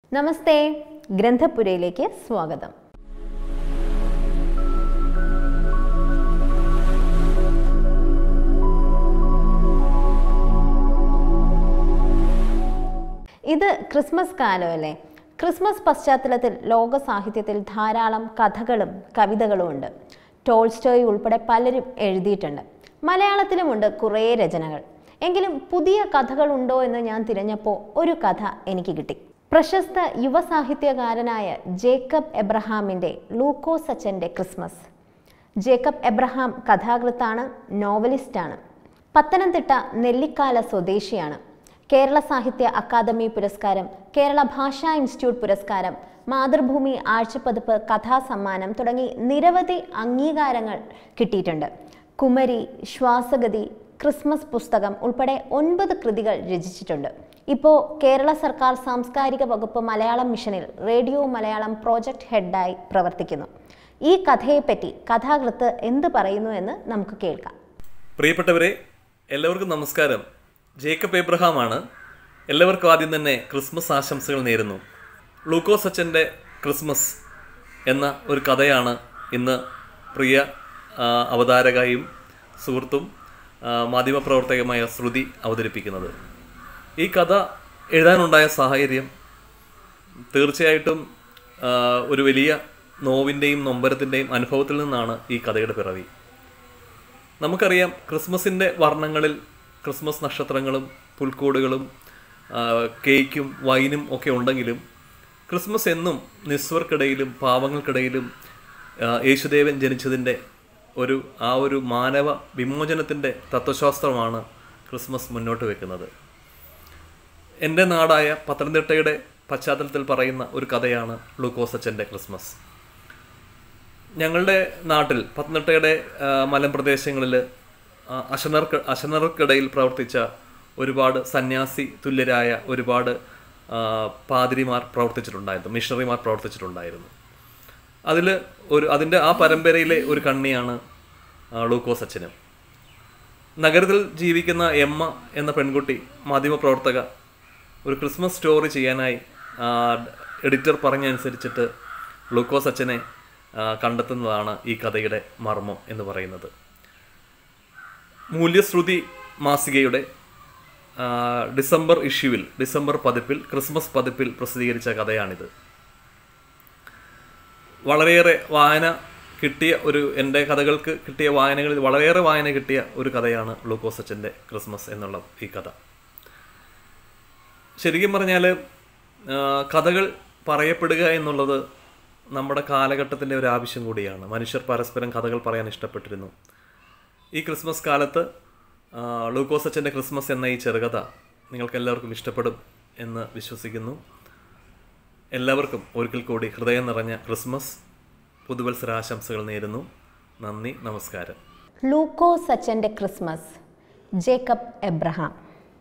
നമസ്തേ ഗ്രന്ഥപുരയിലേക്ക് സ്വാഗതം ഇത് Christmas കാലമല്ലേ Christmas പശ്ചാത്തലത്തിൽ ലോക സാഹിത്യത്തിൽ ധാരാളം കഥകളും കവിതകളും ഉണ്ട് ടോൾസ്റ്റോയ് ഉൾപ്പെടെ പലരും എഴുതിയിട്ടുണ്ട് മലയാളത്തിലുമുണ്ട് കുറേ രചനകൾ എങ്കിലും പുതിയ കഥകളുണ്ടോ എന്ന് ഞാൻ തിരഞ്ഞപ്പോൾ ഒരു കഥ എനിക്ക് കിട്ടി പ്രശസ്ത യുവസാഹിത്യകാരനായ ജേക്കബ് എബ്രഹാമിൻ്റെ ലൂക്കോ സച്ചൻ്റെ ക്രിസ്മസ് ജേക്കബ് എബ്രഹാം കഥാകൃത്താണ് നോവലിസ്റ്റാണ് പത്തനംതിട്ട നെല്ലിക്കാല സ്വദേശിയാണ് കേരള സാഹിത്യ അക്കാദമി പുരസ്കാരം കേരള ഭാഷാ ഇൻസ്റ്റിറ്റ്യൂട്ട് പുരസ്കാരം മാതൃഭൂമി ആഴ്ചപ്പതിപ്പ് കഥാസമ്മാനം തുടങ്ങി നിരവധി അംഗീകാരങ്ങൾ കിട്ടിയിട്ടുണ്ട് കുമരി ശ്വാസഗതി ക്രിസ്മസ് പുസ്തകം ഉൾപ്പെടെ ഒൻപത് കൃതികൾ രചിച്ചിട്ടുണ്ട് ഇപ്പോൾ കേരള സർക്കാർ സാംസ്കാരിക വകുപ്പ് മലയാളം മിഷനിൽ റേഡിയോ മലയാളം പ്രോജക്റ്റ് ഹെഡായി പ്രവർത്തിക്കുന്നു ഈ കഥയെപ്പറ്റി കഥാകൃത്ത് എന്ത് പറയുന്നു എന്ന് നമുക്ക് കേൾക്കാം പ്രിയപ്പെട്ടവരെ എല്ലാവർക്കും നമസ്കാരം ജേക്കബ് എബ്രഹാമാണ് എല്ലാവർക്കും ആദ്യം തന്നെ ക്രിസ്മസ് ആശംസകൾ നേരുന്നു ലൂക്കോ സച്ചൻ്റെ ക്രിസ്മസ് എന്ന ഒരു കഥയാണ് ഇന്ന് പ്രിയ ആ, അവതാരകയും സുഹൃത്തും ആ, മാധ്യമപ്രവർത്തകയുമായ ശ്രുതി അവതരിപ്പിക്കുന്നത് ഈ കഥ എഴുതാനുണ്ടായ സാഹചര്യം തീർച്ചയായിട്ടും ആ, ഒരു വലിയ നോവിൻ്റെയും നൊമ്പരത്തിൻ്റെയും അനുഭവത്തിൽ നിന്നാണ് ഈ കഥയുടെ പിറവി നമുക്കറിയാം ക്രിസ്മസിൻ്റെ വർണ്ണങ്ങളിൽ ക്രിസ്മസ് നക്ഷത്രങ്ങളും പുൽക്കൂടുകളും ആ, കേക്കും വൈനും ഒക്കെ ഉണ്ടെങ്കിലും ക്രിസ്മസ് എന്നും നിസ്വർക്കിടയിലും പാവങ്ങൾക്കിടയിലും ആ, യേശുദേവൻ ജനിച്ചതിൻ്റെ ഒരു ആ ഒരു മാനവ വിമോചനത്തിൻ്റെ തത്വശാസ്ത്രമാണ് ക്രിസ്മസ് മുന്നോട്ട് വെക്കുന്നത് എൻ്റെ നാടായ പത്തനംതിട്ടയുടെ പശ്ചാത്തലത്തിൽ പറയുന്ന ഒരു കഥയാണ് ലൂക്കോസച്ചൻ്റെ ക്രിസ്മസ് ഞങ്ങളുടെ നാട്ടിൽ പത്തനംതിട്ടയുടെ ആ, മലമ്പ്രദേശങ്ങളിൽ ആ, അശനർക്ക് അശനർക്കിടയിൽ പ്രവർത്തിച്ച ഒരുപാട് സന്യാസി തുല്യരായ ഒരുപാട് ആ, പാതിരിമാർ പ്രവർത്തിച്ചിട്ടുണ്ടായിരുന്നു മിഷണറിമാർ പ്രവർത്തിച്ചിട്ടുണ്ടായിരുന്നു അതിൽ ഒരു അതിൻ്റെ ആ പരമ്പരയിലെ ഒരു കണ്ണിയാണ് ആ, ലൂക്കോസ് അച്ഛനും നഗരത്തിൽ ജീവിക്കുന്ന എമ്മ എന്ന പെൺകുട്ടി മാധ്യമപ്രവർത്തക ഒരു ക്രിസ്മസ് സ്റ്റോറി ചെയ്യാനായി ആ, എഡിറ്റർ പറഞ്ഞനുസരിച്ചിട്ട് ലൂക്കോസ് അച്ഛനെ ആ, കണ്ടെത്തുന്നതാണ് ഈ കഥയുടെ മർമ്മം എന്ന് പറയുന്നത് മൂല്യശ്രുതി മാസികയുടെ ആ, ഡിസംബർ ഇഷ്യൂവിൽ ഡിസംബർ പതിപ്പിൽ ക്രിസ്മസ് പതിപ്പിൽ പ്രസിദ്ധീകരിച്ച കഥയാണിത് വളരെയേറെ വായന കിട്ടിയ ഒരു എൻ്റെ കഥകൾക്ക് കിട്ടിയ വായനകളിൽ വളരെയേറെ വായന കിട്ടിയ ഒരു കഥയാണ് ലൂക്കോസ് അച്ഛൻ്റെ ക്രിസ്മസ് എന്നുള്ള ഈ കഥ ശരിക്കും പറഞ്ഞാൽ കഥകൾ പറയപ്പെടുക എന്നുള്ളത് നമ്മുടെ കാലഘട്ടത്തിൻ്റെ ഒരു ആവശ്യം കൂടിയാണ് മനുഷ്യർ പരസ്പരം കഥകൾ പറയാൻ ഇഷ്ടപ്പെട്ടിരുന്നു ഈ ക്രിസ്മസ് കാലത്ത് ആ, ലൂക്കോസ് അച്ഛൻ്റെ ക്രിസ്മസ് എന്ന ഈ ചെറുകഥ നിങ്ങൾക്ക് എല്ലാവർക്കും ഇഷ്ടപ്പെടും എന്ന് വിശ്വസിക്കുന്നു എല്ലാവർക്കും ഒരിക്കൽ കൂടി ഹൃദയം നിറഞ്ഞ ക്രിസ്മസ് പുതുവത്സരാശംസകൾ നേരുന്നു നന്ദി നമസ്കാരം ലൂക്കോ സച്ചൻ്റെ Christmas Jacob Abraham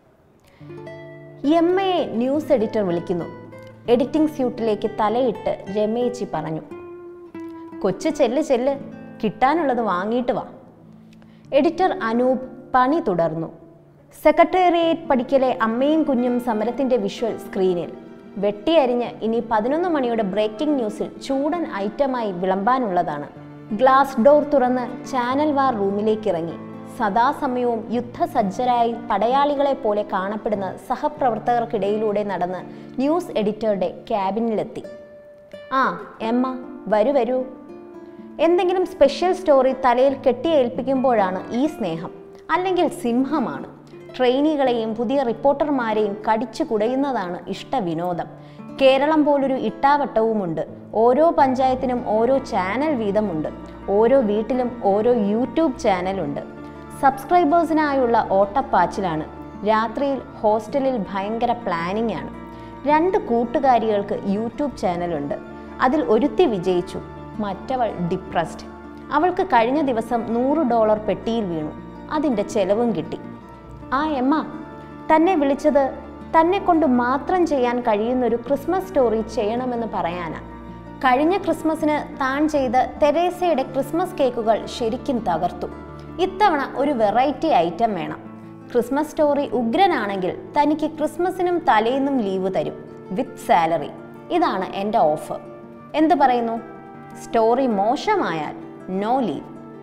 Emma news editor വിളിക്കുന്നു എഡിറ്റിംഗ് സ്യൂട്ടിലേക്ക് തലയിട്ട് രമേച്ചി പറഞ്ഞു കൊച്ചു ചെല്ല് ചെല്ല് കിട്ടാനുള്ളത് വാങ്ങിയിട്ട് വാ എഡിറ്റർ അനൂപ് പണി തുടർന്നു സെക്രട്ടേറിയറ്റ് പടിക്കലെ അമ്മയും കുഞ്ഞും സമരത്തിന്റെ വിഷ്വൽ സ്ക്രീനിൽ വെട്ടിയരിഞ്ഞ് ഇനി പതിനൊന്ന് മണിയുടെ ബ്രേക്കിംഗ് ന്യൂസിൽ ചൂടൻ ഐറ്റമായി വിളമ്പാനുള്ളതാണ് ഗ്ലാസ് ഡോർ തുറന്ന് ചാനൽ വാർ റൂമിലേക്ക് ഇറങ്ങി സദാസമയവും യുദ്ധസജ്ജരായി പടയാളികളെ പോലെ കാണപ്പെടുന്ന സഹപ്രവർത്തകർക്കിടയിലൂടെ നടന്ന് ന്യൂസ് എഡിറ്ററുടെ ക്യാബിനിലെത്തി ആ എമ്മ വരൂ വരൂ എന്തെങ്കിലും സ്പെഷ്യൽ സ്റ്റോറി തലയിൽ കെട്ടിയേൽപ്പിക്കുമ്പോഴാണ് ഈ സ്നേഹം അല്ലെങ്കിൽ സിംഹമാണ് ട്രെയിനികളെയും പുതിയ റിപ്പോർട്ടർമാരെയും കടിച്ചു കുടയുന്നതാണ് ഇഷ്ടവിനോദം കേരളം പോലൊരു ഇട്ടാവട്ടവുമുണ്ട് ഓരോ പഞ്ചായത്തിനും ഓരോ ചാനൽ വീതമുണ്ട് ഓരോ വീട്ടിലും ഓരോ യൂട്യൂബ് ചാനലുണ്ട് സബ്സ്ക്രൈബേഴ്സിനായുള്ള ഓട്ടപ്പാച്ചിലാണ് രാത്രിയിൽ ഹോസ്റ്റലിൽ ഭയങ്കര പ്ലാനിംഗ് ആണ് രണ്ട് കൂട്ടുകാരികൾക്ക് യൂട്യൂബ് ചാനലുണ്ട് അതിൽ ഒരുത്തി വിജയിച്ചു മറ്റവൾ ഡിപ്രസ്ഡ് അവൾക്ക് കഴിഞ്ഞ ദിവസം നൂറ് ഡോളർ പെട്ടിയിൽ വീണു അതിൻ്റെ ചെലവും കിട്ടി ആ എമ്മ തന്നെ വിളിച്ചത് തന്നെ കൊണ്ട് മാത്രം ചെയ്യാൻ കഴിയുന്ന ഒരു ക്രിസ്മസ് സ്റ്റോറി ചെയ്യണമെന്ന് പറയാനാ കഴിഞ്ഞ ക്രിസ്മസിന് താൻ ചെയ്ത തെരേസയുടെ ക്രിസ്മസ് കേക്കുകൾ ശരിക്കും തകർത്തു ഇത്തവണ ഒരു വെറൈറ്റി ഐറ്റം വേണം ക്രിസ്മസ് സ്റ്റോറി ഉഗ്രനാണെങ്കിൽ തനിക്ക് ക്രിസ്മസിനും തലേന്നും ലീവ് തരും വിത്ത് സാലറി ഇതാണ് എൻ്റെ ഓഫർ എന്ത് പറയുന്നു സ്റ്റോറി മോശമായാൽ നോ ലീവ്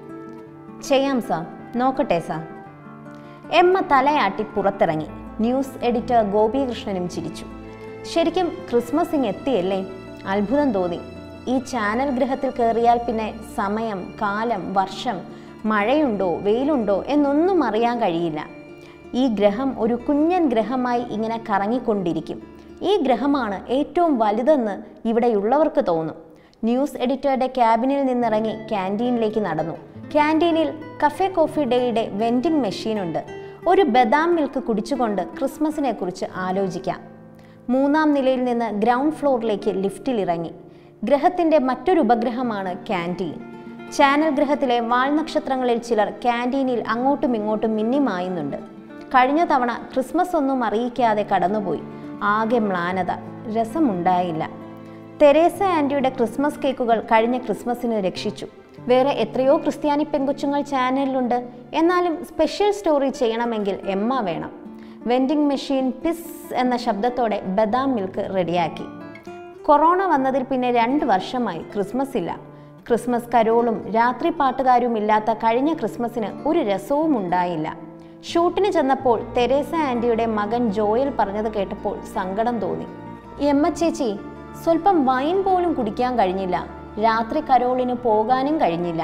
ചെയ്യാം സാർ നോക്കട്ടെ സാർ എമ്മ തലയാട്ടി പുറത്തിറങ്ങി ന്യൂസ് എഡിറ്റർ ഗോപികൃഷ്ണനും ചിരിച്ചു ശരിക്കും ക്രിസ്മസിങ് എത്തിയല്ലേ അത്ഭുതം തോന്നി ഈ ചാനൽ ഗ്രഹത്തിൽ കയറിയാൽ പിന്നെ സമയം കാലം വർഷം മഴയുണ്ടോ വെയിലുണ്ടോ എന്നൊന്നും അറിയാൻ കഴിയില്ല ഈ ഗ്രഹം ഒരു കുഞ്ഞൻ ഗ്രഹമായി ഇങ്ങനെ കറങ്ങിക്കൊണ്ടിരിക്കും ഈ ഗ്രഹമാണ് ഏറ്റവും വലുതെന്ന് ഇവിടെയുള്ളവർക്ക് തോന്നും ന്യൂസ് എഡിറ്ററുടെ ക്യാബിനിൽ നിന്നിറങ്ങി ക്യാൻറ്റീനിലേക്ക് നടന്നു ക്യാൻറ്റീനിൽ കഫേ കോഫി ഡേയുടെ വെൻഡിംഗ് മെഷീനുണ്ട് ഒരു ബദാം മിൽക്ക് കുടിച്ചുകൊണ്ട് ക്രിസ്മസിനെ കുറിച്ച് ആലോചിക്കാം മൂന്നാം നിലയിൽ നിന്ന് ഗ്രൗണ്ട് ഫ്ലോറിലേക്ക് ലിഫ്റ്റിൽ ഇറങ്ങി ഗ്രഹത്തിൻ്റെ മറ്റൊരു ഉപഗ്രഹമാണ് ക്യാൻറ്റീൻ ചാനൽ ഗ്രഹത്തിലെ വാൽനക്ഷത്രങ്ങളിൽ ചിലർ ക്യാൻറ്റീനിൽ അങ്ങോട്ടും ഇങ്ങോട്ടും മിന്നിമായുന്നുണ്ട് കഴിഞ്ഞ തവണ ക്രിസ്മസ് ഒന്നും അറിയിക്കാതെ കടന്നുപോയി ആകെ മ്ലാനത രസമുണ്ടായില്ല തെരേസ ആൻറ്റിയുടെ ക്രിസ്മസ് കേക്കുകൾ കഴിഞ്ഞ ക്രിസ്മസിന് രക്ഷിച്ചു വേറെ എത്രയോ ക്രിസ്ത്യാനി പെൺകൊച്ചുങ്ങൾ ചാനലിലുണ്ട് എന്നാലും സ്പെഷ്യൽ സ്റ്റോറി ചെയ്യണമെങ്കിൽ എമ്മ വേണം വെൻഡിംഗ് മെഷീൻ പിസ് എന്ന ശബ്ദത്തോടെ ബദാം മിൽക്ക് റെഡിയാക്കി കൊറോണ വന്നതിൽ പിന്നെ രണ്ട് വർഷമായി ക്രിസ്മസ് ഇല്ല ക്രിസ്മസ് കരോളും രാത്രി പാട്ടുകാരും ഇല്ലാത്ത കഴിഞ്ഞ ക്രിസ്മസിന് ഒരു രസവും ഉണ്ടായില്ല ഷൂട്ടിന് ചെന്നപ്പോൾ തെരേസ ആൻറ്റിയുടെ മകൻ ജോയൽ പറഞ്ഞത് കേട്ടപ്പോൾ സങ്കടം തോന്നി എമ്മ ചേച്ചി സ്വല്പം വൈൻ പോലും കുടിക്കാൻ കഴിഞ്ഞില്ല രാത്രി കരോളിന് പോകാനും കഴിഞ്ഞില്ല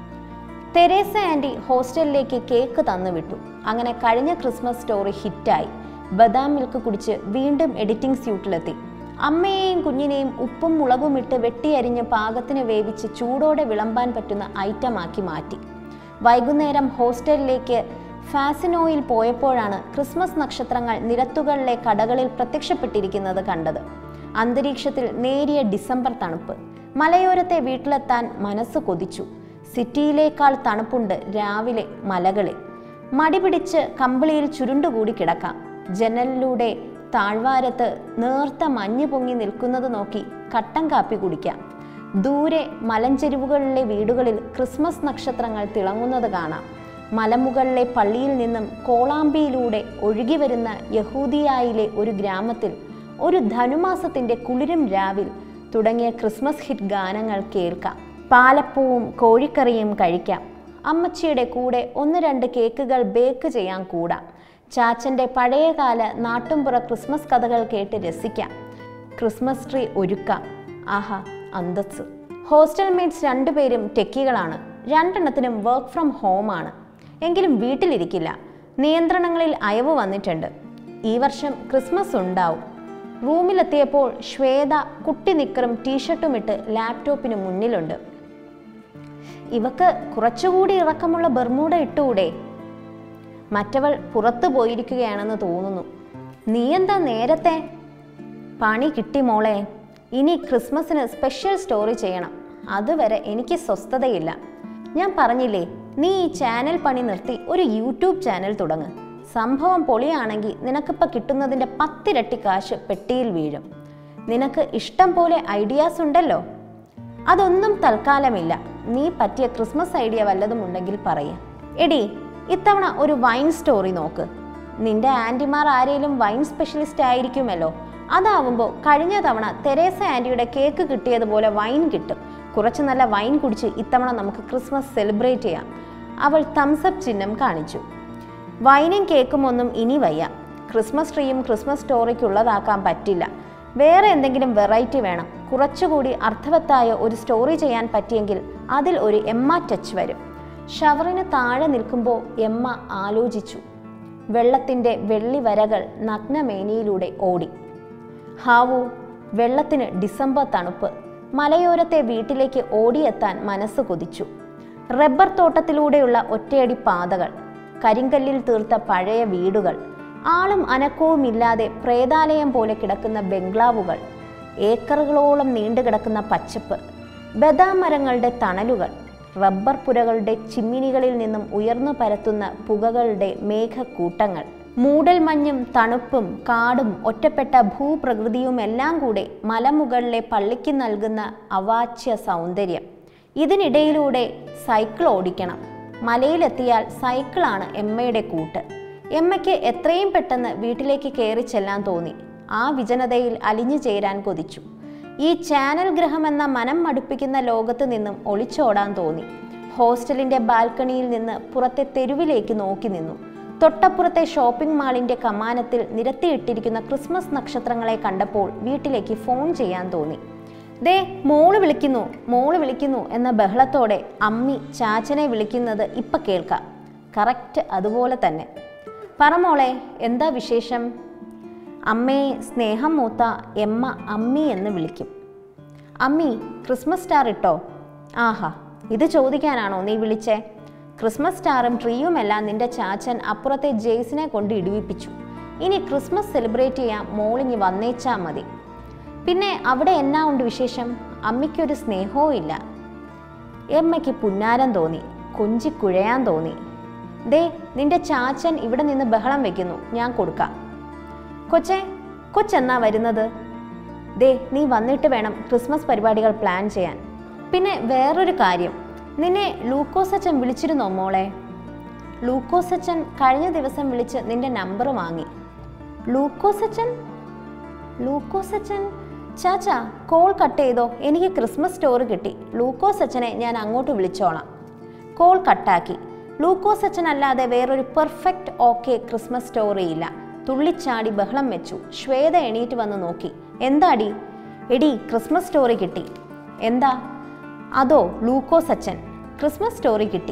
തെരേസ ആൻറ്റി ഹോസ്റ്റലിലേക്ക് കേക്ക് തന്നു വിട്ടു അങ്ങനെ കഴിഞ്ഞ ക്രിസ്മസ് സ്റ്റോറി ഹിറ്റായി ബദാം മിൽക്ക് കുടിച്ച് വീണ്ടും എഡിറ്റിംഗ് സ്യൂട്ടിലെത്തി അമ്മയെയും കുഞ്ഞിനെയും ഉപ്പും മുളകും ഇട്ട് വെട്ടിയരിഞ്ഞ് പാകത്തിന് വേവിച്ച് ചൂടോടെ വിളമ്പാൻ പറ്റുന്ന ഐറ്റമാക്കി മാറ്റി വൈകുന്നേരം ഹോസ്റ്റലിലേക്ക് ഫാസിനോയിൽ പോയപ്പോഴാണ് ക്രിസ്മസ് നക്ഷത്രങ്ങൾ നിരത്തുകളിലെ കടകളിൽ പ്രത്യക്ഷപ്പെട്ടിരിക്കുന്നത് കണ്ടത് അന്തരീക്ഷത്തിൽ നേരിയ ഡിസംബർ തണുപ്പ് മലയോരത്തെ വീട്ടിലെത്താൻ മനസ്സ് കൊതിച്ചു സിറ്റിയിലേക്കാൾ തണുപ്പുണ്ട് രാവിലെ മലകളിൽ മടി പിടിച്ച് കമ്പിളിയിൽ ചുരുണ്ടുകൂടി കിടക്കാം ജനലിലൂടെ താഴ്വാരത്ത് നേർത്ത മഞ്ഞ് പൊങ്ങി നിൽക്കുന്നത് നോക്കി കട്ടൻ കാപ്പി കുടിക്കാം ദൂരെ മലഞ്ചെരിവുകളിലെ വീടുകളിൽ ക്രിസ്മസ് നക്ഷത്രങ്ങൾ തിളങ്ങുന്നത് കാണാം മലമുകളിലെ പള്ളിയിൽ നിന്നും കോളാമ്പിയിലൂടെ ഒഴുകി വരുന്ന യഹൂദിയായിലെ ഒരു ഗ്രാമത്തിൽ ഒരു ധനുമാസത്തിന്റെ കുളിരും രാവിൽ തുടങ്ങിയ ക്രിസ്മസ് ഹിറ്റ് ഗാനങ്ങൾ കേൾക്കാം പാലപ്പവും കോഴിക്കറിയും കഴിക്കാം അമ്മച്ചിയുടെ കൂടെ ഒന്ന് രണ്ട് കേക്കുകൾ ബേക്ക് ചെയ്യാൻ കൂടാം ചാച്ചൻ്റെ പഴയകാല നാട്ടുംപുറ ക്രിസ്മസ് കഥകൾ കേട്ട് രസിക്കാം ക്രിസ്മസ് ട്രീ ഒരുക്കാം ആഹാ അന്തസ് ഹോസ്റ്റൽ മേറ്റ്സ് രണ്ടുപേരും ടെക്കികളാണ് രണ്ടെണ്ണത്തിനും വർക്ക് ഫ്രം ഹോമാണ് എങ്കിലും വീട്ടിലിരിക്കില്ല നിയന്ത്രണങ്ങളിൽ അയവ് വന്നിട്ടുണ്ട് ഈ വർഷം ക്രിസ്മസ് ഉണ്ടാവും റൂമിലെത്തിയപ്പോൾ ശ്വേത കുട്ടി നിക്കറും ടീഷർട്ടും ഇട്ട് ലാപ്ടോപ്പിന് മുന്നിലുണ്ട് ഇവക്ക് കുറച്ചുകൂടി ഇറക്കമുള്ള ബർമൂട ഇട്ടുകൂടെ മറ്റവൾ പുറത്തു പോയിരിക്കുകയാണെന്ന് തോന്നുന്നു നീ എന്താ നേരത്തെ പണി കിട്ടി മോളെ ഇനി ക്രിസ്മസിന് സ്പെഷ്യൽ സ്റ്റോറി ചെയ്യണം അതുവരെ എനിക്ക് സ്വസ്ഥതയില്ല ഞാൻ പറഞ്ഞില്ലേ നീ ഈ ചാനൽ പണി നിർത്തി ഒരു യൂട്യൂബ് ചാനൽ തുടങ്ങ് സംഭവം പൊളിയാണെങ്കിൽ നിനക്കിപ്പോൾ കിട്ടുന്നതിൻ്റെ പത്തിരട്ടി കാശ് പെട്ടിയിൽ വീഴും നിനക്ക് ഇഷ്ടം പോലെ ഐഡിയാസ് ഉണ്ടല്ലോ അതൊന്നും തൽക്കാലമില്ല നീ പറ്റിയ ക്രിസ്മസ് ഐഡിയ വല്ലതും ഉണ്ടെങ്കിൽ പറയ എടി ഇത്തവണ ഒരു വൈൻ സ്റ്റോറി നോക്ക് നിന്റെ ആൻറ്റിമാർ ആരെങ്കിലും വൈൻ സ്പെഷ്യലിസ്റ്റ് ആയിരിക്കുമല്ലോ അതാവുമ്പോൾ കഴിഞ്ഞ തവണ തെരേസ ആൻറ്റിയുടെ കേക്ക് കിട്ടിയതുപോലെ വൈൻ കിട്ടും കുറച്ച് നല്ല വൈൻ കുടിച്ച് ഇത്തവണ നമുക്ക് ക്രിസ്മസ് സെലിബ്രേറ്റ് ചെയ്യാം അവൾ തംസപ്പ് ചിഹ്നം കാണിച്ചു വൈനും കേക്കും ഒന്നും ഇനി വയ്യ ക്രിസ്മസ് ട്രീയും ക്രിസ്മസ് സ്റ്റോറിക്കുള്ളതാക്കാൻ പറ്റില്ല വേറെ എന്തെങ്കിലും വെറൈറ്റി വേണം കുറച്ചുകൂടി അർത്ഥവത്തായ ഒരു സ്റ്റോറി ചെയ്യാൻ പറ്റിയെങ്കിൽ അതിൽ ഒരു എമ്മ ടച്ച് വരും ഷവറിന് താഴെ നിൽക്കുമ്പോൾ എമ്മ ആലോചിച്ചു വെള്ളത്തിൻ്റെ വെള്ളി വരകൾ നഗ്നമേനിയിലൂടെ ഓടി ഹാവു വെള്ളത്തിന് ഡിസംബർ തണുപ്പ് മലയോരത്തെ വീട്ടിലേക്ക് ഓടിയെത്താൻ മനസ്സ് കൊതിച്ചു റബ്ബർ തോട്ടത്തിലൂടെയുള്ള ഒറ്റയടി പാതകൾ കരിങ്കല്ലിൽ തീർത്ത പഴയ വീടുകൾ ആളും അനക്കവും ഇല്ലാതെ പ്രേതാലയം പോലെ കിടക്കുന്ന ബംഗ്ലാവുകൾ ഏക്കറുകളോളം നീണ്ടുകിടക്കുന്ന പച്ചപ്പ് ബദാം മരങ്ങളുടെ തണലുകൾ റബ്ബർ പുരകളുടെ ചിമ്മിനികളിൽ നിന്നും ഉയർന്നു പരത്തുന്ന പുകകളുടെ മേഘക്കൂട്ടങ്ങൾ മൂടൽമഞ്ഞും തണുപ്പും കാടും ഒറ്റപ്പെട്ട ഭൂപ്രകൃതിയും എല്ലാം കൂടെ മലമുകളിലെ പള്ളിക്ക് നൽകുന്ന അവാച്യ സൗന്ദര്യം ഇതിനിടയിലൂടെ സൈക്കിൾ ഓടിക്കണം മലയിലെത്തിയാൽ സൈക്കിളാണ് എമ്മയുടെ കൂട്ട് എമ്മയ്ക്ക് എത്രയും പെട്ടെന്ന് വീട്ടിലേക്ക് കയറി ചെല്ലാൻ തോന്നി ആ വിജനതയിൽ അലിഞ്ഞു ചേരാൻ കൊതിച്ചു ഈ ചാനൽ ഗ്രഹം എന്ന മനം മടുപ്പിക്കുന്ന ലോകത്ത് നിന്നും ഒളിച്ചോടാൻ തോന്നി ഹോസ്റ്റലിന്റെ ബാൽക്കണിയിൽ നിന്ന് പുറത്തെ തെരുവിലേക്ക് നോക്കി നിന്നു തൊട്ടപ്പുറത്തെ ഷോപ്പിംഗ് മാളിന്റെ കമാനത്തിൽ നിരത്തിയിട്ടിരിക്കുന്ന ക്രിസ്മസ് നക്ഷത്രങ്ങളെ കണ്ടപ്പോൾ വീട്ടിലേക്ക് ഫോൺ ചെയ്യാൻ തോന്നി ദേ മോള് വിളിക്കുന്നു മോള് വിളിക്കുന്നു എന്ന ബഹളത്തോടെ അമ്മി ചാച്ചനെ വിളിക്കുന്നത് ഇപ്പൊ കേൾക്കാം കറക്റ്റ് അതുപോലെ തന്നെ പറ മോളെ എന്താ വിശേഷം അമ്മയെ സ്നേഹം മൂത്ത എമ്മ അമ്മി എന്ന് വിളിക്കും അമ്മി ക്രിസ്മസ് സ്റ്റാർ ഇട്ടോ ആഹാ ഇത് ചോദിക്കാനാണോ നീ വിളിച്ചേ ക്രിസ്മസ് സ്റ്റാറും ട്രീയുമെല്ലാം നിന്റെ ചാച്ചൻ അപ്പുറത്തെ ജെയ്സിനെ കൊണ്ട് ഇടിവിപ്പിച്ചു ഇനി ക്രിസ്മസ് സെലിബ്രേറ്റ് ചെയ്യാൻ മോളിഞ്ഞ് വന്നേച്ചാ മതി പിന്നെ അവിടെ എന്നാ ഉണ്ട് വിശേഷം അമ്മയ്ക്കൊരു സ്നേഹവും ഇല്ല എമ്മയ്ക്ക് പുന്നാരം തോന്നി കൊഞ്ചിക്കുഴയാൻ തോന്നി ദേ നിന്റെ ചാച്ചൻ ഇവിടെ നിന്ന് ബഹളം വെക്കുന്നു ഞാൻ കൊടുക്കാം കൊച്ചേ കൊച്ചെന്നാ വരുന്നത് ദേ നീ വന്നിട്ട് വേണം ക്രിസ്മസ് പരിപാടികൾ പ്ലാൻ ചെയ്യാൻ പിന്നെ വേറൊരു കാര്യം നിന്നെ ലൂക്കോസച്ചൻ വിളിച്ചിരുന്നോ മോളെ ലൂക്കോസച്ചൻ കഴിഞ്ഞ ദിവസം വിളിച്ച് നിന്റെ നമ്പർ വാങ്ങി ലൂക്കോസച്ചൻ ലൂക്കോസച്ചൻ ചാച്ചാ കോൾ കട്ട് ചെയ്തോ എനിക്ക് ക്രിസ്മസ് സ്റ്റോർ കിട്ടി ലൂക്കോസച്ചനെ ഞാൻ അങ്ങോട്ട് വിളിച്ചോളാം കോൾ കട്ടാക്കി ലൂക്കോസച്ചൻ അല്ലാതെ വേറൊരു പെർഫെക്റ്റ് ഓക്കെ ക്രിസ്മസ് സ്റ്റോറി ഇല്ല തുള്ളിച്ചാടി ബഹളം വെച്ചു ശ്വേത എണീറ്റ് വന്ന് നോക്കി എന്താടി എടി ക്രിസ്മസ് സ്റ്റോറി കിട്ടി എന്താ അതോ ലൂക്കോസ് അച്ഛൻ ക്രിസ്മസ് സ്റ്റോറി കിട്ടി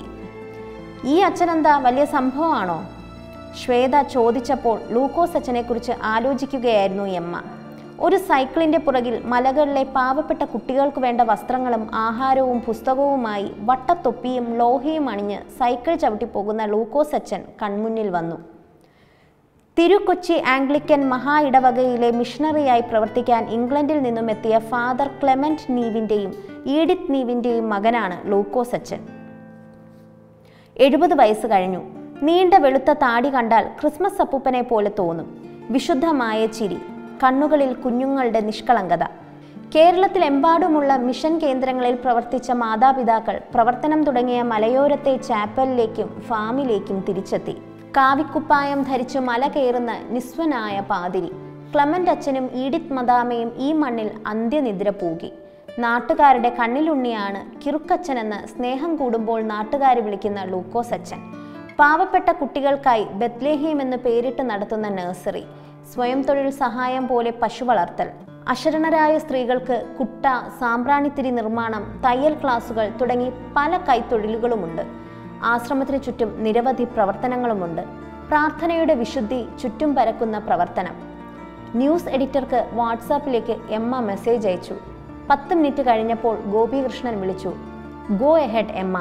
ഈ അച്ഛൻ എന്താ വലിയ സംഭവമാണോ ശ്വേത ചോദിച്ചപ്പോൾ ലൂക്കോസ് അച്ഛനെക്കുറിച്ച് ആലോചിക്കുകയായിരുന്നു എമ്മ ഒരു സൈക്കിളിന്റെ പുറകിൽ മലകളിലെ പാവപ്പെട്ട കുട്ടികൾക്ക് വേണ്ട വസ്ത്രങ്ങളും ആഹാരവും പുസ്തകവുമായി വട്ടത്തൊപ്പിയും ലോഹയും അണിഞ്ഞ് സൈക്കിൾ ചവിട്ടി പോകുന്ന ലൂക്കോസ് അച്ഛൻ കൺമുന്നിൽ വന്നു തിരുക്കൊച്ചി ആംഗ്ലിക്കൻ മഹാ ഇടവകയിലെ മിഷണറിയായി പ്രവർത്തിക്കാൻ ഇംഗ്ലണ്ടിൽ നിന്നും എത്തിയ ഫാദർ ക്ലെമന്റ് നീവിൻ്റെയും ഈഡിത്ത് നീവിൻ്റെയും മകനാണ് ലൂക്കോസ് അച്ഛൻ എഴുപത് വയസ്സ് കഴിഞ്ഞു നീണ്ട വെളുത്ത താടി കണ്ടാൽ ക്രിസ്മസ് അപ്പൂപ്പനെ പോലെ തോന്നും വിശുദ്ധമായ ചിരി കണ്ണുകളിൽ കുഞ്ഞുങ്ങളുടെ നിഷ്കളങ്കത കേരളത്തിലെമ്പാടുമുള്ള മിഷൻ കേന്ദ്രങ്ങളിൽ പ്രവർത്തിച്ച മാതാപിതാക്കൾ പ്രവർത്തനം തുടങ്ങിയ മലയോരത്തെ ചാപ്പലിലേക്കും ഫാമിലേക്കും തിരിച്ചെത്തി കാവിക്കുപ്പായം ധരിച്ചു മല കയറുന്ന നിസ്വനായ പാതിരി ക്ലമന്റ് അച്ഛനും ഈഡിത്ത് മദാമയും ഈ മണ്ണിൽ അന്ത്യനിദ്ര പൂകി നാട്ടുകാരുടെ കണ്ണിലുണ്ണിയാണ് കിറുക്കച്ഛൻ എന്ന് സ്നേഹം കൂടുമ്പോൾ നാട്ടുകാർ വിളിക്കുന്ന ലൂക്കോസ് അച്ഛൻ പാവപ്പെട്ട കുട്ടികൾക്കായി ബത്ലേഹീം എന്ന് പേരിട്ട് നടത്തുന്ന നഴ്സറി സ്വയം തൊഴിൽ സഹായം പോലെ പശു വളർത്തൽ അശരണരായ സ്ത്രീകൾക്ക് കുട്ട സാമ്പ്രാണിത്തിരി നിർമ്മാണം തയ്യൽ ക്ലാസുകൾ തുടങ്ങി പല കൈത്തൊഴിലുകളുമുണ്ട് ആശ്രമത്തിന് ചുറ്റും നിരവധി പ്രവർത്തനങ്ങളുമുണ്ട് പ്രാർത്ഥനയുടെ വിശുദ്ധി ചുറ്റും പരക്കുന്ന പ്രവർത്തനം ന്യൂസ് എഡിറ്റർക്ക് വാട്സാപ്പിലേക്ക് എമ്മ മെസ്സേജ് അയച്ചു പത്ത് മിനിറ്റ് കഴിഞ്ഞപ്പോൾ ഗോപികൃഷ്ണൻ വിളിച്ചു ഗോ എഹെഡ് എമ്മ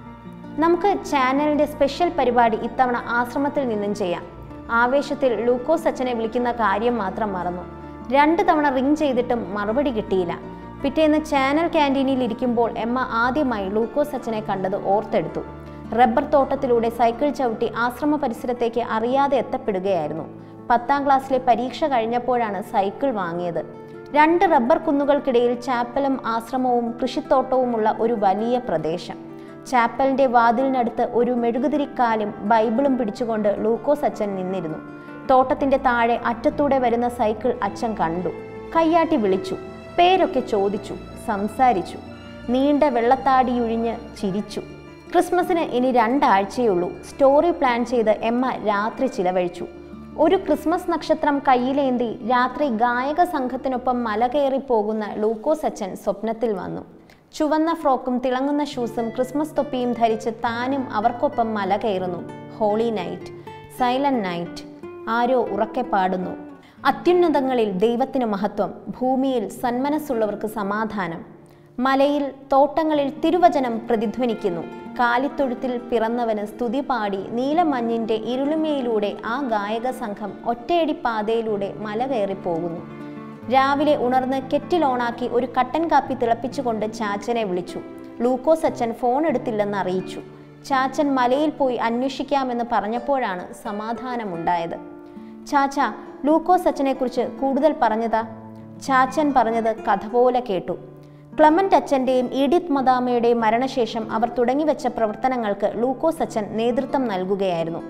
നമുക്ക് ചാനലിന്റെ സ്പെഷ്യൽ പരിപാടി ഇത്തവണ ആശ്രമത്തിൽ നിന്നും ചെയ്യാം ആവേശത്തിൽ ലൂക്കോസ് അച്ഛനെ വിളിക്കുന്ന കാര്യം മാത്രം മറന്നു രണ്ട് തവണ റിങ് ചെയ്തിട്ടും മറുപടി കിട്ടിയില്ല പിറ്റേന്ന് ചാനൽ ക്യാൻറ്റീനിൽ ഇരിക്കുമ്പോൾ എമ്മ ആദ്യമായി ലൂക്കോസ് അച്ഛനെ കണ്ടത് ഓർത്തെടുത്തു റബ്ബർ തോട്ടത്തിലൂടെ സൈക്കിൾ ചവിട്ടി ആശ്രമ പരിസരത്തേക്ക് അറിയാതെ എത്തപ്പെടുകയായിരുന്നു പത്താം ക്ലാസ്സിലെ പരീക്ഷ കഴിഞ്ഞപ്പോഴാണ് സൈക്കിൾ വാങ്ങിയത് രണ്ട് റബ്ബർ കുന്നുകൾക്കിടയിൽ ചാപ്പലും ആശ്രമവും കൃഷിത്തോട്ടവുമുള്ള ഒരു വലിയ പ്രദേശം ചാപ്പലിന്റെ വാതിലിനടുത്ത് ഒരു മെഴുകുതിരിക്കാലും ബൈബിളും പിടിച്ചുകൊണ്ട് ലൂക്കോസ് അച്ഛൻ നിന്നിരുന്നു തോട്ടത്തിന്റെ താഴെ അറ്റത്തൂടെ വരുന്ന സൈക്കിൾ അച്ഛൻ കണ്ടു കയ്യാട്ടി വിളിച്ചു പേരൊക്കെ ചോദിച്ചു സംസാരിച്ചു നീണ്ട വെള്ളത്താടിയുഴിഞ്ഞ് ചിരിച്ചു ക്രിസ്മസിന് ഇനി രണ്ടാഴ്ചയുള്ളൂ സ്റ്റോറി പ്ലാൻ ചെയ്ത് എമ്മ രാത്രി ചിലവഴിച്ചു ഒരു ക്രിസ്മസ് നക്ഷത്രം കയ്യിലേന്തി രാത്രി ഗായക സംഘത്തിനൊപ്പം മല കയറി പോകുന്ന ലൂക്കോസ് അച്ഛൻ സ്വപ്നത്തിൽ വന്നു ചുവന്ന ഫ്രോക്കും തിളങ്ങുന്ന ഷൂസും ക്രിസ്മസ് തൊപ്പിയും ധരിച്ച് താനും അവർക്കൊപ്പം മല കയറുന്നു ഹോളി നൈറ്റ് സൈലന്റ് നൈറ്റ് ആരോ ഉറക്കെ പാടുന്നു അത്യുന്നതങ്ങളിൽ ദൈവത്തിന് മഹത്വം ഭൂമിയിൽ സന്മനസ്സുള്ളവർക്ക് സമാധാനം മലയിൽ തോട്ടങ്ങളിൽ തിരുവചനം പ്രതിധ്വനിക്കുന്നു കാലിത്തൊഴുത്തിൽ പിറന്നവന് സ്തുതി പാടി നീലമഞ്ഞിന്റെ ഇരുളിമയിലൂടെ ആ ഗായക സംഘം ഒറ്റയടി പാതയിലൂടെ മല കയറി പോകുന്നു രാവിലെ ഉണർന്ന് കെറ്റിൽ ഓണാക്കി ഒരു കട്ടൻ കാപ്പി തിളപ്പിച്ചുകൊണ്ട് ചാച്ചനെ വിളിച്ചു ലൂക്കോസ് അച്ഛൻ ഫോൺ എടുത്തില്ലെന്ന് അറിയിച്ചു ചാച്ചൻ മലയിൽ പോയി അന്വേഷിക്കാമെന്ന് പറഞ്ഞപ്പോഴാണ് സമാധാനമുണ്ടായത് ചാച്ച ലൂക്കോസ് അച്ഛനെക്കുറിച്ച് കൂടുതൽ പറഞ്ഞതാ ചാച്ചൻ പറഞ്ഞത് കഥ പോലെ കേട്ടു ക്ലമന്റ് അച്ഛൻ്റെയും ഈഡിത്ത് മദാമയുടെയും മരണശേഷം അവർ തുടങ്ങിവെച്ച പ്രവർത്തനങ്ങൾക്ക് ലൂക്കോസ് അച്ഛൻ നേതൃത്വം നൽകുകയായിരുന്നു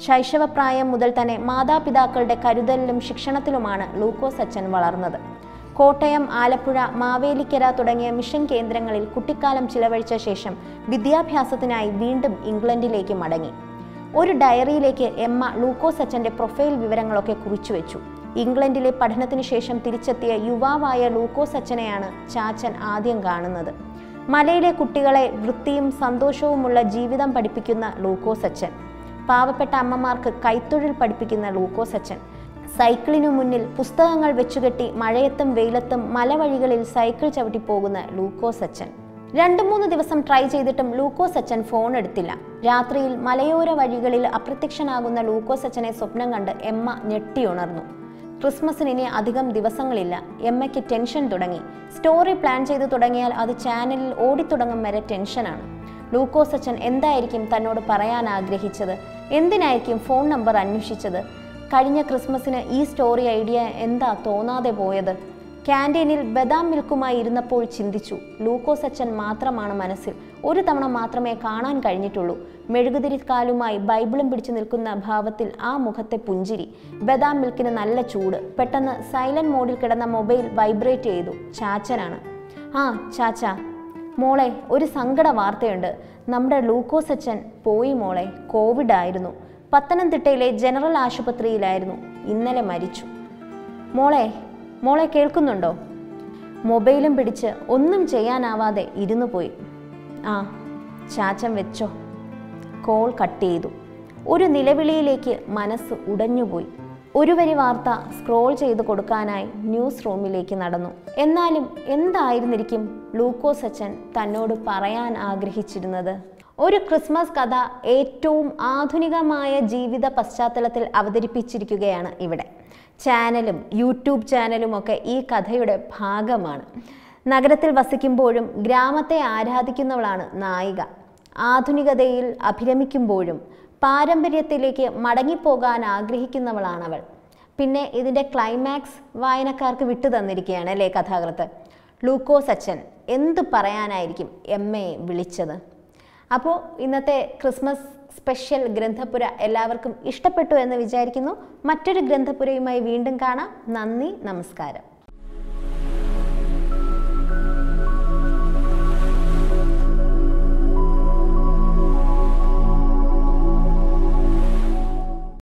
ശൈശവപ്രായം മുതൽ തന്നെ മാതാപിതാക്കളുടെ കരുതലിലും ശിക്ഷണത്തിലുമാണ് ലൂക്കോസ് അച്ഛൻ വളർന്നത് കോട്ടയം ആലപ്പുഴ മാവേലിക്കര തുടങ്ങിയ മിഷൻ കേന്ദ്രങ്ങളിൽ കുട്ടിക്കാലം ചിലവഴിച്ച ശേഷം വിദ്യാഭ്യാസത്തിനായി വീണ്ടും ഇംഗ്ലണ്ടിലേക്ക് മടങ്ങി ഒരു ഡയറിയിലേക്ക് എമ്മ ലൂക്കോസ് അച്ഛൻ്റെ പ്രൊഫൈൽ വിവരങ്ങളൊക്കെ കുറിച്ചു വെച്ചു ഇംഗ്ലണ്ടിലെ പഠനത്തിന് ശേഷം തിരിച്ചെത്തിയ യുവാവായ ലൂക്കോസ് അച്ഛനെയാണ് ചാച്ചൻ ആദ്യം കാണുന്നത് മലയിലെ കുട്ടികളെ വൃത്തിയും സന്തോഷവുമുള്ള ജീവിതം പഠിപ്പിക്കുന്ന ലൂക്കോസ് അച്ഛൻ പാവപ്പെട്ട അമ്മമാർക്ക് കൈത്തൊഴിൽ പഠിപ്പിക്കുന്ന ലൂക്കോസ് അച്ഛൻ സൈക്കിളിനു മുന്നിൽ പുസ്തകങ്ങൾ വെച്ചുകെട്ടി മഴയത്തും വെയിലത്തും മലവഴികളിൽ സൈക്കിൾ ചവിട്ടി പോകുന്ന ലൂക്കോസ് അച്ഛൻ രണ്ടു മൂന്ന് ദിവസം ട്രൈ ചെയ്തിട്ടും ലൂക്കോസ് അച്ഛൻ ഫോൺ എടുത്തില്ല രാത്രിയിൽ മലയോര വഴികളിൽ അപ്രത്യക്ഷനാകുന്ന ലൂക്കോസ് അച്ഛനെ സ്വപ്നം കണ്ട് എമ്മ ഞെട്ടിയുണർന്നു ക്രിസ്മസിന് ഇനി അധികം ദിവസങ്ങളില്ല എമ്മയ്ക്ക് ടെൻഷൻ തുടങ്ങി സ്റ്റോറി പ്ലാൻ ചെയ്ത് തുടങ്ങിയാൽ അത് ചാനലിൽ ഓടിത്തുടങ്ങും വരെ ടെൻഷനാണ് ലൂക്കോസ് അച്ഛൻ എന്തായിരിക്കും തന്നോട് പറയാൻ ആഗ്രഹിച്ചത് എന്തിനായിരിക്കും ഫോൺ നമ്പർ അന്വേഷിച്ചത് കഴിഞ്ഞ ക്രിസ്മസിന് ഈ സ്റ്റോറി ഐഡിയ എന്താ തോന്നാതെ പോയത് ക്യാൻറ്റീനിൽ ബദാം മിൽക്കുമായി ഇരുന്നപ്പോൾ ചിന്തിച്ചു ലൂക്കോസ് അച്ഛൻ മാത്രമാണ് മനസ്സിൽ ഒരു തവണ മാത്രമേ കാണാൻ കഴിഞ്ഞിട്ടുള്ളൂ മെഴുകുതിരിക്കാലുമായി ബൈബിളും പിടിച്ചു നിൽക്കുന്ന ഭാവത്തിൽ ആ മുഖത്തെ പുഞ്ചിരി ബദാം മിൽക്കിന് നല്ല ചൂട് പെട്ടെന്ന് സൈലന്റ് മോഡിൽ കിടന്ന മൊബൈൽ വൈബ്രേറ്റ് ചെയ്തു ചാച്ചനാണ് ആ ചാച്ച മോളെ ഒരു സങ്കട വാർത്തയുണ്ട് നമ്മുടെ ലൂക്കോസ് അച്ഛൻ പോയി മോളെ കോവിഡ് ആയിരുന്നു പത്തനംതിട്ടയിലെ ജനറൽ ആശുപത്രിയിലായിരുന്നു ഇന്നലെ മരിച്ചു മോളെ മോളെ കേൾക്കുന്നുണ്ടോ മൊബൈലും പിടിച്ച് ഒന്നും ചെയ്യാനാവാതെ ഇരുന്നു പോയി ആ ചാച്ചൻ വെച്ചോ കോൾ കട്ട് ചെയ്തു ഒരു നിലവിളിയിലേക്ക് മനസ്സ് ഉടഞ്ഞുപോയി ഒരു വരി വാർത്ത സ്ക്രോൾ ചെയ്ത് കൊടുക്കാനായി ന്യൂസ് റൂമിലേക്ക് നടന്നു എന്നാലും എന്തായിരുന്നിരിക്കും ലൂക്കോസ് അച്ഛൻ തന്നോട് പറയാൻ ആഗ്രഹിച്ചിരുന്നത് ഒരു ക്രിസ്മസ് കഥ ഏറ്റവും ആധുനികമായ ജീവിത പശ്ചാത്തലത്തിൽ അവതരിപ്പിച്ചിരിക്കുകയാണ് ഇവിടെ ചാനലും യൂട്യൂബ് ചാനലും ഒക്കെ ഈ കഥയുടെ ഭാഗമാണ് നഗരത്തിൽ വസിക്കുമ്പോഴും ഗ്രാമത്തെ ആരാധിക്കുന്നവളാണ് നായിക ആധുനികതയിൽ അഭിരമിക്കുമ്പോഴും പാരമ്പര്യത്തിലേക്ക് മടങ്ങിപ്പോകാൻ ആഗ്രഹിക്കുന്നവളാണവൾ പിന്നെ ഇതിൻ്റെ ക്ലൈമാക്സ് വായനക്കാർക്ക് വിട്ടു തന്നിരിക്കുകയാണ് അല്ലേ കഥാകൃത്ത് ലൂക്കോസ് അച്ഛൻ എന്തു പറയാനായിരിക്കും എം എ വിളിച്ചത് അപ്പോൾ ഇന്നത്തെ ക്രിസ്മസ് സ്പെഷ്യൽ ഗ്രന്ഥപുര എല്ലാവർക്കും ഇഷ്ടപ്പെട്ടു എന്ന് വിചാരിക്കുന്നു മറ്റൊരു ഗ്രന്ഥപുരയുമായി വീണ്ടും കാണാം നന്ദി നമസ്കാരം